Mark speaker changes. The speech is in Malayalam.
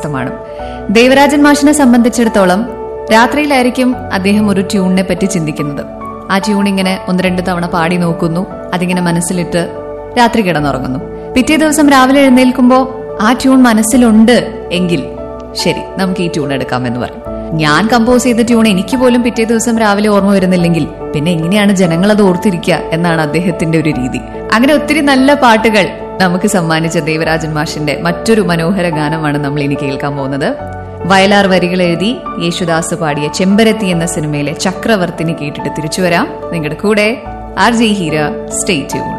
Speaker 1: സ്വസ്ഥമാണ് ദേവരാജൻ മാഷിനെ സംബന്ധിച്ചിടത്തോളം രാത്രിയിലായിരിക്കും അദ്ദേഹം ഒരു ട്യൂണിനെ പറ്റി ചിന്തിക്കുന്നത് ആ ട്യൂൺ ഇങ്ങനെ ഒന്ന് രണ്ട് തവണ പാടി നോക്കുന്നു അതിങ്ങനെ മനസ്സിലിട്ട് രാത്രി കിടന്നുറങ്ങുന്നു പിറ്റേ ദിവസം രാവിലെ എഴുന്നേൽക്കുമ്പോൾ ആ ട്യൂൺ മനസ്സിലുണ്ട് എങ്കിൽ ശരി നമുക്ക് ഈ ട്യൂൺ എടുക്കാമെന്ന് പറയും ഞാൻ കമ്പോസ് ചെയ്ത ട്യൂൺ എനിക്ക് പോലും പിറ്റേ ദിവസം രാവിലെ ഓർമ്മ വരുന്നില്ലെങ്കിൽ പിന്നെ എങ്ങനെയാണ് ജനങ്ങൾ അത് ഓർത്തിരിക്കുക എന്നാണ് അദ്ദേഹത്തിന്റെ ഒരു രീതി അങ്ങനെ ഒത്തിരി നല്ല പാട്ടുകൾ നമുക്ക് സമ്മാനിച്ച ദേവരാജൻ മാഷിന്റെ മറ്റൊരു മനോഹര ഗാനമാണ് നമ്മൾ ഇനി കേൾക്കാൻ പോകുന്നത് വയലാർ വരികൾ എഴുതി യേശുദാസ് പാടിയ ചെമ്പരത്തി എന്ന സിനിമയിലെ ചക്രവർത്തിനി കേട്ടിട്ട് തിരിച്ചു വരാം നിങ്ങളുടെ കൂടെ R J Heera stay tune